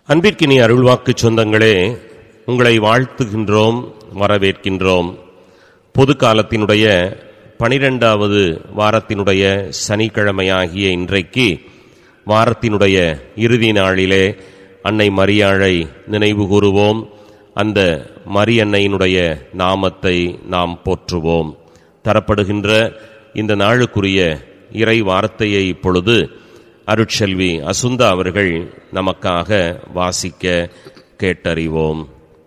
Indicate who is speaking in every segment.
Speaker 1: அன்பிற்கினி அருள்வாக்கு சொந்தங்களே உங்களை வாழ்த்துகின்றோம் வரவேற்கின்றோம் பொது காலத்தினுடைய பனிரெண்டாவது வாரத்தினுடைய சனிக்கிழமையாகிய இன்றைக்கு வாரத்தினுடைய இறுதி நாளிலே அன்னை மரியாளை நினைவு கூறுவோம் அந்த மரியன்னையினுடைய நாமத்தை நாம் போற்றுவோம் தரப்படுகின்ற இந்த நாளுக்குரிய இறை வார்த்தையை இப்பொழுது அருட்செல்வி அசுந்தா அவர்கள் நமக்காக வாசிக்க கேட்டறிவோம்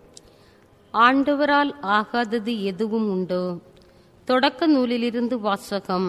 Speaker 2: ஆண்டவரால் ஆகாதது எதுவும் உண்டோ தொடக்க நூலிலிருந்து வாசகம்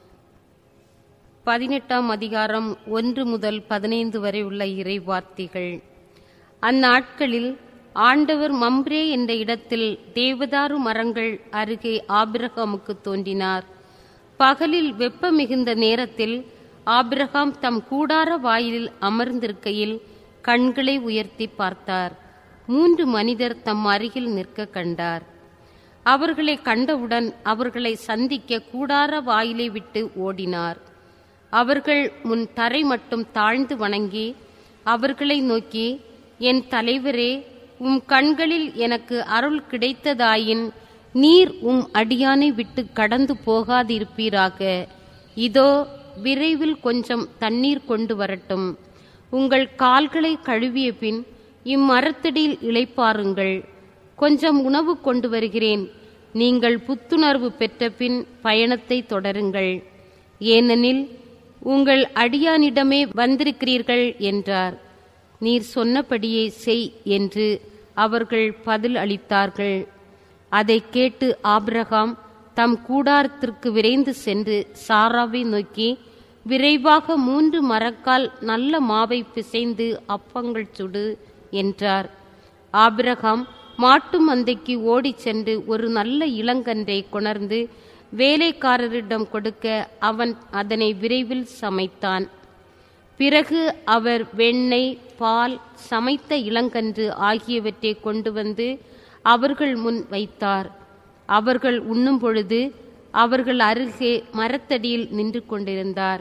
Speaker 2: பதினெட்டாம் அதிகாரம் ஒன்று முதல் பதினைந்து வரை உள்ள இறை வார்த்தைகள் அந்நாட்களில் ஆண்டவர் மம்ரே என்ற இடத்தில் தேவதாரு மரங்கள் அருகே ஆபிரகாமுக்கு தோன்றினார் பகலில் வெப்ப மிகுந்த நேரத்தில் ஆபிரகாம் தம் கூடார வாயிலில் அமர்ந்திருக்கையில் கண்களை உயர்த்தி பார்த்தார் மூன்று மனிதர் தம் அருகில் நிற்க கண்டார் அவர்களை கண்டவுடன் அவர்களை சந்திக்க கூடார வாயிலை விட்டு ஓடினார் அவர்கள் முன் தரை மட்டும் தாழ்ந்து வணங்கி அவர்களை நோக்கி என் தலைவரே உம் கண்களில் எனக்கு அருள் கிடைத்ததாயின் நீர் உம் அடியானை விட்டு கடந்து போகாதிருப்பீராக இதோ விரைவில் கொஞ்சம் தண்ணீர் கொண்டு வரட்டும் உங்கள் கால்களை கழுவிய பின் இம்மரத்தடியில் இளைப்பாருங்கள் கொஞ்சம் உணவு கொண்டு வருகிறேன் நீங்கள் புத்துணர்வு பெற்ற பின் பயணத்தை தொடருங்கள் ஏனெனில் உங்கள் அடியானிடமே வந்திருக்கிறீர்கள் என்றார் நீர் சொன்னபடியே செய் என்று அவர்கள் பதில் அளித்தார்கள் அதை கேட்டு ஆபிரகாம் தம் கூடாரத்திற்கு விரைந்து சென்று சாராவை நோக்கி விரைவாக மூன்று மரக்கால் நல்ல மாவை பிசைந்து அப்பங்கள் சுடு என்றார் ஆபிரகாம் மாட்டு மந்தைக்கு ஓடிச் சென்று ஒரு நல்ல இளங்கன்றை கொணர்ந்து வேலைக்காரரிடம் கொடுக்க அவன் அதனை விரைவில் சமைத்தான் பிறகு அவர் வெண்ணெய் பால் சமைத்த இளங்கன்று ஆகியவற்றை கொண்டு வந்து அவர்கள் முன் வைத்தார் அவர்கள் உண்ணும் பொழுது அவர்கள் அருகே மரத்தடியில் நின்று கொண்டிருந்தார்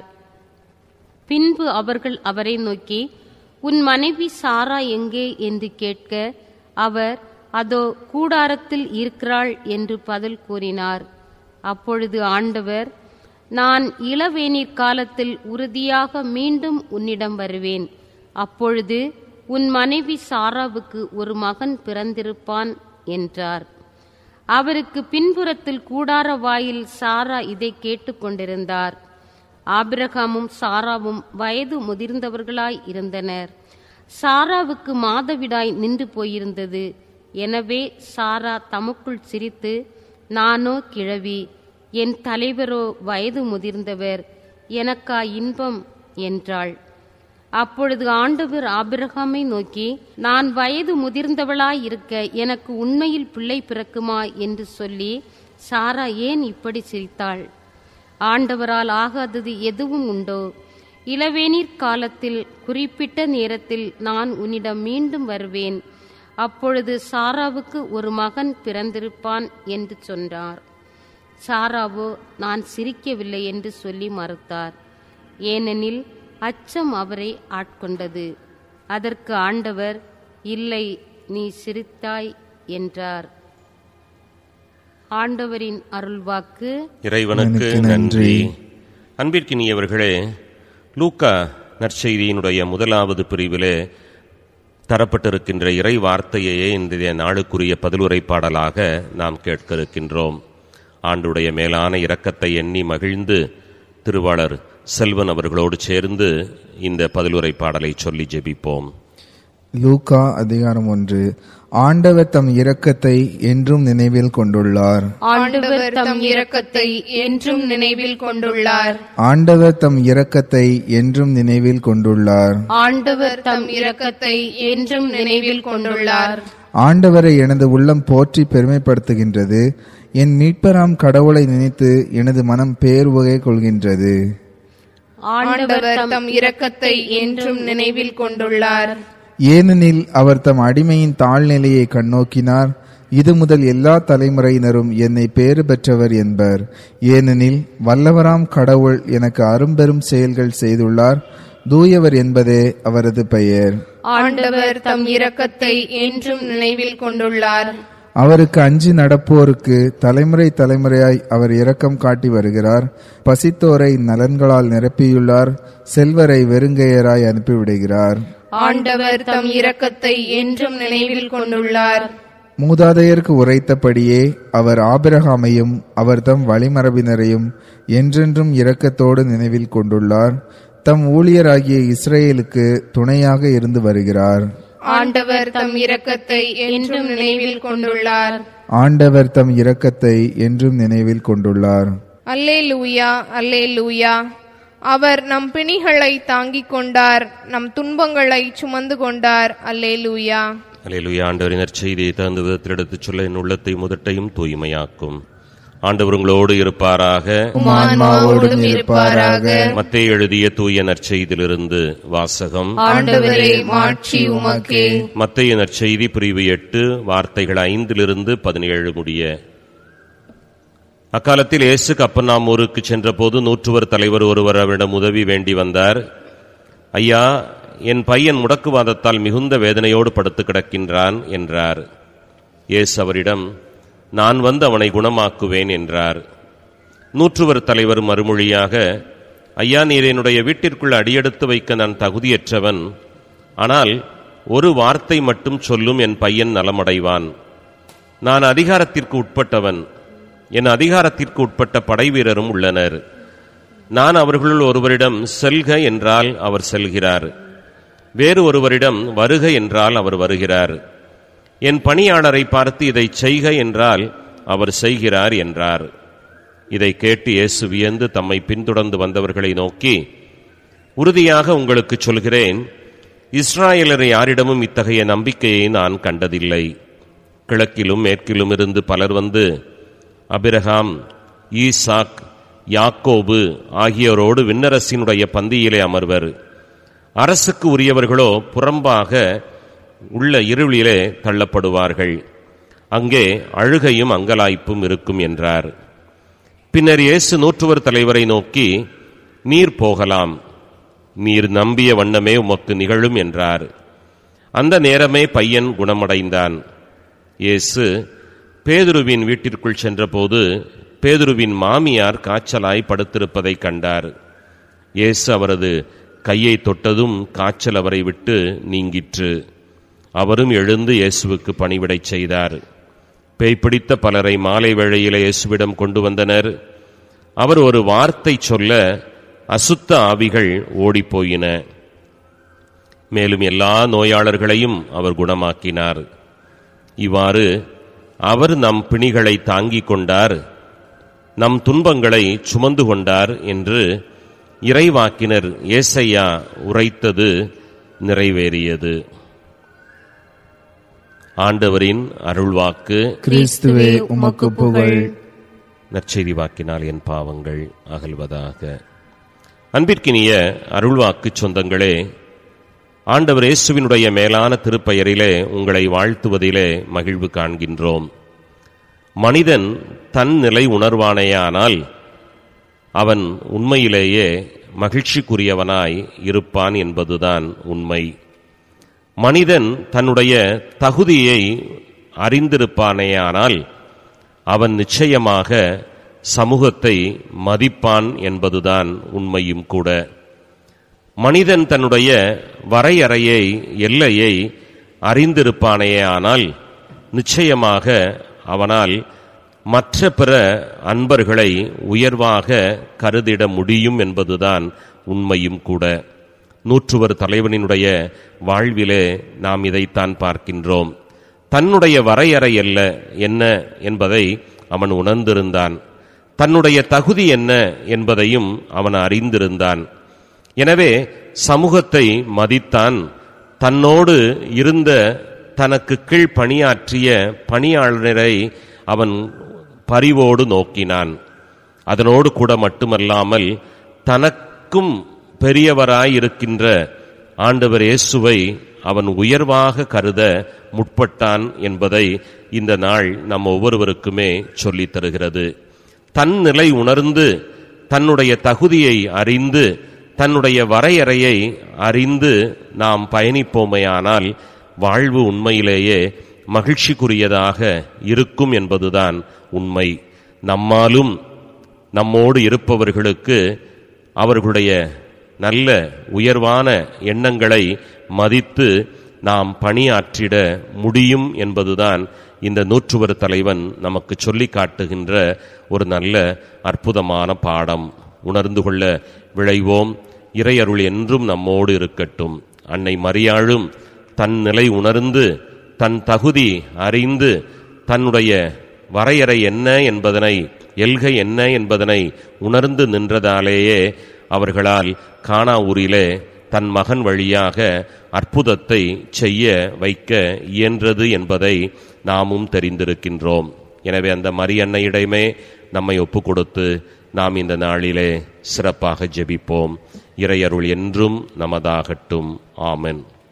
Speaker 2: பின்பு அவர்கள் அவரை நோக்கி உன் மனைவி சாரா எங்கே என்று கேட்க அவர் அதோ கூடாரத்தில் இருக்கிறாள் என்று பதில் கூறினார் அப்பொழுது ஆண்டவர் நான் இளவேநீர் காலத்தில் உறுதியாக மீண்டும் உன்னிடம் வருவேன் அப்பொழுது உன் மனைவி சாராவுக்கு ஒரு மகன் பிறந்திருப்பான் என்றார் அவருக்கு பின்புறத்தில் கூடார வாயில் சாரா இதை கேட்டுக்கொண்டிருந்தார் ஆபிரகாமும் சாராவும் வயது முதிர்ந்தவர்களாய் இருந்தனர் சாராவுக்கு மாதவிடாய் நின்று போயிருந்தது எனவே சாரா தமக்குள் சிரித்து நானோ கிழவி என் தலைவரோ வயது முதிர்ந்தவர் எனக்கா இன்பம் என்றாள் அப்பொழுது ஆண்டவர் ஆபிரகாமை நோக்கி நான் வயது முதிர்ந்தவளாய் இருக்க எனக்கு உண்மையில் பிள்ளை பிறக்குமா என்று சொல்லி சாரா ஏன் இப்படி சிரித்தாள் ஆண்டவரால் ஆகாதது எதுவும் உண்டோ இளவேநீர் காலத்தில் குறிப்பிட்ட நேரத்தில் நான் உன்னிடம் மீண்டும் வருவேன் அப்பொழுது சாராவுக்கு ஒரு மகன் பிறந்திருப்பான் என்று சொன்னார் சாராவோ நான் சிரிக்கவில்லை என்று சொல்லி மறுத்தார் ஏனெனில் அச்சம் அவரை ஆட்கொண்டது அதற்கு ஆண்டவர் இல்லை நீ சிரித்தாய் என்றார் ஆண்டவரின் அருள்வாக்கு
Speaker 1: இறைவனுக்கு
Speaker 3: எனக்கு நன்றி.
Speaker 1: நன்றி அன்பிற்கினியவர்களே லூக்கா நற்செய்தியினுடைய முதலாவது பிரிவிலே தரப்பட்டிருக்கின்ற இறை வார்த்தையையே இன்றைய நாளுக்குரிய பதிலுரை பாடலாக நாம் கேட்க இருக்கின்றோம் ஆண்டுடைய மேலான இரக்கத்தை எண்ணி மகிழ்ந்து திருவாளர் செல்வன் அவர்களோடு சேர்ந்து இந்த பதிலுரை பாடலை சொல்லி ஜெபிப்போம்
Speaker 3: லூகா அதிகாரம் ஒன்று ஆண்டவர் தம் இரக்கத்தை என்றும் நினைவில் கொண்டுள்ளார்
Speaker 4: ஆண்டவர் தம் இரக்கத்தை என்றும் நினைவில் கொண்டுள்ளார்
Speaker 3: ஆண்டவர் தம் இரக்கத்தை என்றும் நினைவில் கொண்டுள்ளார்
Speaker 4: ஆண்டவர் தம் இரக்கத்தை என்றும் நினைவில் கொண்டுள்ளார்
Speaker 3: ஆண்டவரை எனது உள்ளம் போற்றி பெருமைப்படுத்துகின்றது என் மீட்பராம் கடவுளை நினைத்து எனது மனம் பேர்வகை கொள்கின்றது
Speaker 4: ஆண்டவர் தம் இரக்கத்தை என்றும் நினைவில் கொண்டுள்ளார்
Speaker 3: ஏனெனில் அவர் தம் அடிமையின் தாழ்நிலையை கண்ணோக்கினார் இது முதல் எல்லா தலைமுறையினரும் என்னை பேறு பெற்றவர் என்பர் ஏனெனில் வல்லவராம் கடவுள் எனக்கு அரும்பெரும் செயல்கள் செய்துள்ளார் தூயவர் என்பதே அவரது பெயர்
Speaker 4: ஆண்டவர் தம் இரக்கத்தை என்றும் நினைவில் கொண்டுள்ளார்
Speaker 3: அவருக்கு அஞ்சி நடப்போருக்கு தலைமுறை தலைமுறையாய் அவர் இரக்கம் காட்டி வருகிறார் பசித்தோரை நலன்களால் நிரப்பியுள்ளார் செல்வரை வெறுங்கையராய் அனுப்பிவிடுகிறார்
Speaker 4: ஆண்டவர் தம் இரக்கத்தை என்றும் நினைவில் கொண்டுள்ளார்
Speaker 3: மூதாதையருக்கு உரைத்தபடியே அவர் ஆபிரகாமையும் அவர் தம் வழிமரபினரையும் என்றென்றும் இரக்கத்தோடு நினைவில் கொண்டுள்ளார் தம் ஊழியராகிய இஸ்ரேலுக்கு துணையாக இருந்து வருகிறார்
Speaker 4: ஆண்டவர் தம் இரக்கத்தை என்றும் நினைவில் கொண்டுள்ளார்
Speaker 3: ஆண்டவர் தம் இரக்கத்தை என்றும் நினைவில் கொண்டுள்ளார்
Speaker 4: அல்லே லூயா அல்லே லூயா அவர் நம் பிணிகளை தாங்கிக் கொண்டார் நம் துன்பங்களை சுமந்து கொண்டார் அல்லே லூயா
Speaker 1: அலையிலுயா ஆண்டவரின் நற்செய்தியை தகுந்த விதத்தில் எடுத்துச் சொல்ல என் உள்ளத்தை முதட்டையும் தூய்மையாக்கும் ஆண்டவர் உங்களோடு இருப்பாராக
Speaker 3: ஆன்மாவோடும் இருப்பாராக
Speaker 1: மத்தேயு எழுதிய தூய நற்செய்தியிலிருந்து வாசகம்
Speaker 4: ஆண்டவரே மாட்சி உமக்கே
Speaker 1: மத்தேயு நற்செய்தி பிரிவு எட்டு வார்த்தைகள் ஐந்திலிருந்து பதினேழு முடிய அக்காலத்தில் இயேசு கப்பர்நாமூருக்கு சென்றபோது நூற்றுவர் தலைவர் ஒருவர் அவரிடம் உதவி வேண்டி வந்தார் ஐயா என் பையன் முடக்குவாதத்தால் மிகுந்த வேதனையோடு படுத்து கிடக்கின்றான் என்றார் இயேசு அவரிடம் நான் வந்து அவனை குணமாக்குவேன் என்றார் நூற்றுவர் தலைவர் மறுமொழியாக ஐயா நீர் என்னுடைய வீட்டிற்குள் அடியெடுத்து வைக்க நான் தகுதியற்றவன் ஆனால் ஒரு வார்த்தை மட்டும் சொல்லும் என் பையன் நலமடைவான் நான் அதிகாரத்திற்கு உட்பட்டவன் என் அதிகாரத்திற்கு உட்பட்ட படைவீரரும் உள்ளனர் நான் அவர்களுள் ஒருவரிடம் செல்க என்றால் அவர் செல்கிறார் வேறு ஒருவரிடம் வருக என்றால் அவர் வருகிறார் என் பணியாளரை பார்த்து இதை செய்க என்றால் அவர் செய்கிறார் என்றார் இதை கேட்டு இயேசு வியந்து தம்மை பின்தொடர்ந்து வந்தவர்களை நோக்கி உறுதியாக உங்களுக்கு சொல்கிறேன் இஸ்ராயலர் யாரிடமும் இத்தகைய நம்பிக்கையை நான் கண்டதில்லை கிழக்கிலும் மேற்கிலும் இருந்து பலர் வந்து அபிரகாம் ஈசாக் யாக்கோபு ஆகியோரோடு விண்ணரசினுடைய பந்தியிலே அமர்வர் அரசுக்கு உரியவர்களோ புறம்பாக உள்ள இருளிலே தள்ளப்படுவார்கள் அங்கே அழுகையும் அங்கலாய்ப்பும் இருக்கும் என்றார் பின்னர் இயேசு நூற்றுவர் தலைவரை நோக்கி நீர் போகலாம் நீர் நம்பிய வண்ணமே உமக்கு நிகழும் என்றார் அந்த நேரமே பையன் குணமடைந்தான் இயேசு பேதுருவின் வீட்டிற்குள் சென்றபோது பேதுருவின் மாமியார் காய்ச்சலாய் படுத்திருப்பதைக் கண்டார் இயேசு அவரது கையை தொட்டதும் காய்ச்சல் அவரை விட்டு நீங்கிற்று அவரும் எழுந்து இயேசுவுக்கு பணிவிடை செய்தார் பேய் பிடித்த பலரை மாலை வேளையிலே இயேசுவிடம் கொண்டு வந்தனர் அவர் ஒரு வார்த்தை சொல்ல அசுத்த ஆவிகள் ஓடிப்போயின மேலும் எல்லா நோயாளர்களையும் அவர் குணமாக்கினார் இவ்வாறு அவர் நம் பிணிகளை தாங்கிக் கொண்டார் நம் துன்பங்களை சுமந்து கொண்டார் என்று இறைவாக்கினர் ஏசையா உரைத்தது நிறைவேறியது ஆண்டவரின் அருள்வாக்கு
Speaker 3: கிறிஸ்துவே உமக்கு புகழ்
Speaker 1: நற்செய்தி வாக்கினால் என் பாவங்கள் அகல்வதாக அன்பிற்கினிய அருள்வாக்கு சொந்தங்களே ஆண்டவர் இயேசுவினுடைய மேலான திருப்பெயரிலே உங்களை வாழ்த்துவதிலே மகிழ்வு காண்கின்றோம் மனிதன் தன் நிலை உணர்வானேயானால் அவன் உண்மையிலேயே மகிழ்ச்சிக்குரியவனாய் இருப்பான் என்பதுதான் உண்மை மனிதன் தன்னுடைய தகுதியை அறிந்திருப்பானேயானால் அவன் நிச்சயமாக சமூகத்தை மதிப்பான் என்பதுதான் உண்மையும் கூட மனிதன் தன்னுடைய வரையறையை எல்லையை அறிந்திருப்பானேயானால் நிச்சயமாக அவனால் மற்ற பிற அன்பர்களை உயர்வாக கருதிட முடியும் என்பதுதான் உண்மையும் கூட நூற்றுவர் தலைவனினுடைய வாழ்விலே நாம் இதைத்தான் பார்க்கின்றோம் தன்னுடைய வரையறை அல்ல என்ன என்பதை அவன் உணர்ந்திருந்தான் தன்னுடைய தகுதி என்ன என்பதையும் அவன் அறிந்திருந்தான் எனவே சமூகத்தை மதித்தான் தன்னோடு இருந்த தனக்கு கீழ் பணியாற்றிய பணியாளரை அவன் பரிவோடு நோக்கினான் அதனோடு கூட மட்டுமல்லாமல் தனக்கும் பெரியவராயிருக்கின்ற ஆண்டவர் இயேசுவை அவன் உயர்வாக கருத முற்பட்டான் என்பதை இந்த நாள் நம் ஒவ்வொருவருக்குமே சொல்லித் தருகிறது தன் நிலை உணர்ந்து தன்னுடைய தகுதியை அறிந்து தன்னுடைய வரையறையை அறிந்து நாம் பயணிப்போமையானால் வாழ்வு உண்மையிலேயே மகிழ்ச்சிக்குரியதாக இருக்கும் என்பதுதான் உண்மை நம்மாலும் நம்மோடு இருப்பவர்களுக்கு அவர்களுடைய நல்ல உயர்வான எண்ணங்களை மதித்து நாம் பணியாற்றிட முடியும் என்பதுதான் இந்த நூற்றுவர் தலைவன் நமக்கு சொல்லி காட்டுகின்ற ஒரு நல்ல அற்புதமான பாடம் உணர்ந்து கொள்ள விளைவோம் இறையருள் என்றும் நம்மோடு இருக்கட்டும் அன்னை மரியாளும் தன் நிலை உணர்ந்து தன் தகுதி அறிந்து தன்னுடைய வரையறை என்ன என்பதனை எல்கை என்ன என்பதனை உணர்ந்து நின்றதாலேயே அவர்களால் கானாவூரிலே தன் மகன் வழியாக அற்புதத்தை செய்ய வைக்க இயன்றது என்பதை நாமும் தெரிந்திருக்கின்றோம் எனவே அந்த மரியன்னையிடமே நம்மை ஒப்புக் கொடுத்து நாம் இந்த நாளிலே சிறப்பாக ஜெபிப்போம் இறையருள் என்றும் நமதாகட்டும் ஆமென்